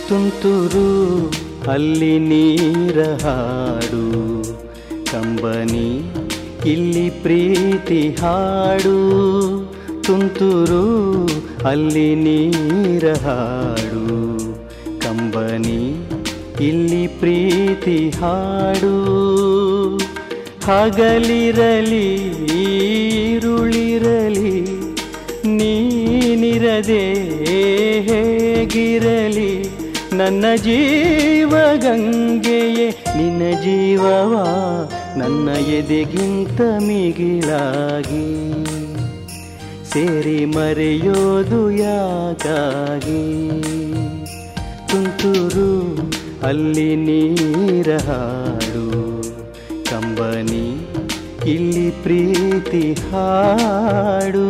ತುಂತುರು ಅಲ್ಲಿ ನೀರ ಹಾಡು ಕಂಬನಿ ಇಲ್ಲಿ ಪ್ರೀತಿ ಹಾಡು ತುಂತುರು ಅಲ್ಲಿ ನೀರ ಹಾಡು ಕಂಬನಿ ಇಲ್ಲಿ ಪ್ರೀತಿ ಹಾಡು ಹಗಲಿರಲಿ ಈರುಳಿರಲಿ ನೀನಿರದೆ ಹೇಗಿರಲಿ ನನ್ನ ಜೀವ ಗಂಗೆಯೇ ನಿನ್ನ ಜೀವವ ನನ್ನ ಎದೆಗಿಂತ ಮಿಗಿಲಾಗಿ ಸೇರಿ ಮರೆಯೋದು ಯಾಕಾಗಿ ತುಂತುರು ಅಲ್ಲಿ ನೀರ ಹಾಡು ಕಂಬನಿ ಇಲ್ಲಿ ಪ್ರೀತಿ ಹಾಡು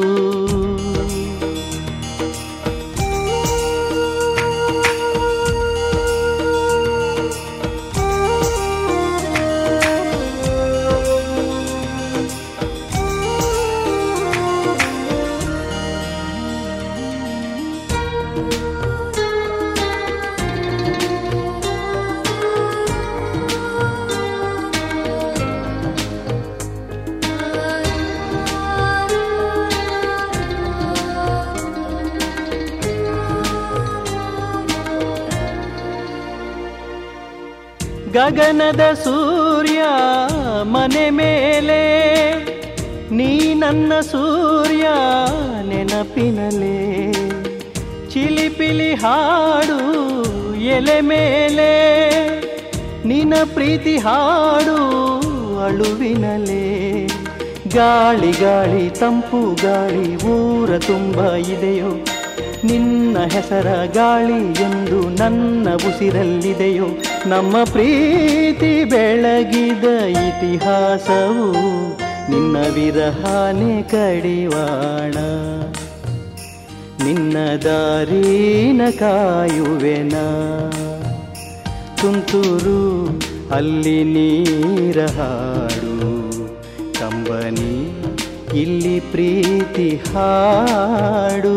ಗಗನದ ಸೂರ್ಯ ಮನೆ ಮೇಲೆ ನೀ ನನ್ನ ಸೂರ್ಯ ನೆನಪಿನಲೇ ಚಿಲಿಪಿಲಿ ಹಾಡು ಎಲೆ ಮೇಲೆ ನಿನ್ನ ಪ್ರೀತಿ ಹಾಡು ಅಳುವಿನಲೇ ಗಾಳಿ ಗಾಳಿ ತಂಪು ಗಾಳಿ ಊರ ತುಂಬ ಇದೆಯೋ ನಿನ್ನ ಹೆಸರ ಗಾಳಿ ಎಂದು ನನ್ನ ಉಸಿರಲ್ಲಿದೆಯೋ ನಮ್ಮ ಪ್ರೀತಿ ಬೆಳಗಿದ ಇತಿಹಾಸವು ನಿನ್ನ ವಿರಹಾನೆ ಕಡಿವಾಣ ನಿನ್ನ ದಾರಿನ ಕಾಯುವೆನ ತುಂತುರು ಅಲ್ಲಿ ನೀರ ಹಾಡು ಕಂಬನಿ ಇಲ್ಲಿ ಪ್ರೀತಿ ಹಾಡು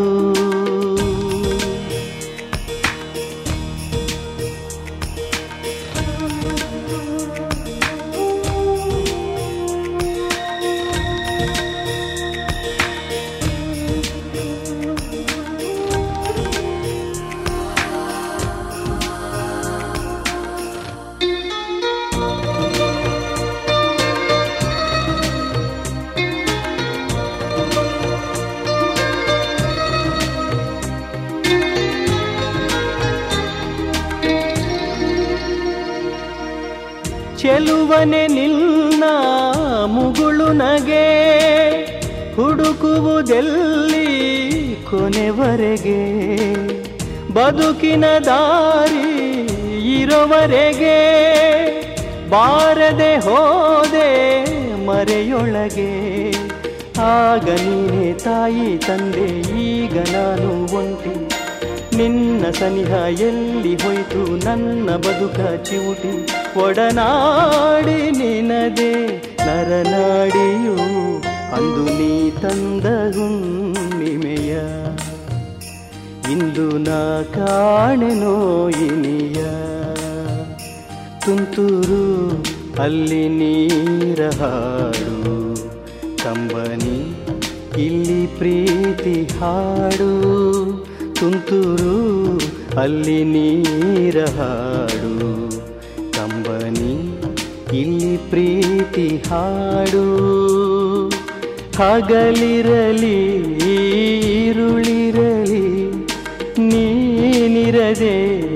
ಚೆಲುವನೆ ನಿನ್ನ ಮುಗುಳು ನಗೆ ಹುಡುಕುವುದೆಲ್ಲಿ ಕೊನೆವರೆಗೆ ಬದುಕಿನ ದಾರಿ ಇರೋವರೆಗೆ ಬಾರದೆ ಹೋದೆ ಮರೆಯೊಳಗೆ ಆಗ ನೀನೆ ತಾಯಿ ತಂದೆ ಈಗ ನಾನು ಒಂಟಿ ನಿನ್ನ ಸನಿಹ ಎಲ್ಲಿ ಹೋಯ್ತು ನನ್ನ ಬದುಕ ಚಿವುಟಿ ಒಡನಾಡಿ ನಿನದೆ ನರನಾಡಿಯು ಅಂದು ನೀ ತಂದ ಹುಣ್ಣಿಮೆಯ ಇಂದು ನಾ ಕಾಣೆನೋ ಇನಿಯ ತುಂತುರು ಅಲ್ಲಿ ನೀರ ಹಾಡು ಕಂಬನಿ ಇಲ್ಲಿ ಪ್ರೀತಿ ಹಾಡು ತುಂತುರು ಅಲ್ಲಿ ನೀರ ಹಾಡು ಕಂಬನಿ ಇಲ್ಲಿ ಪ್ರೀತಿ ಹಾಡು ಹಗಲಿರಲಿ ಈರುಳಿರಲಿ ನೀನಿರದೆ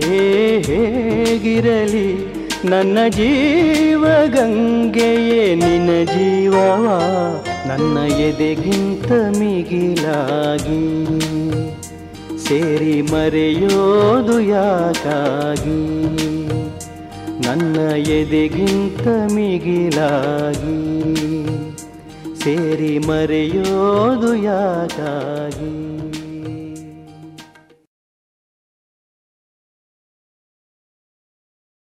ಹೇಗಿರಲಿ ನನ್ನ ಜೀವ ಗಂಗೆಯೇ ನಿನ್ನ ಜೀವವ ನನ್ನ ಎದೆಗಿಂತ ಮಿಗಿಲಾಗಿ ಸೇರಿ ಮರೆಯೋದು ಯಾಕಾಗಿ ನನ್ನ ಎದೆಗಿಂತ ಮಿಗಿಲಾಗಿ ಸೇರಿ ಮರೆಯೋದು ಯಾಕಾಗಿ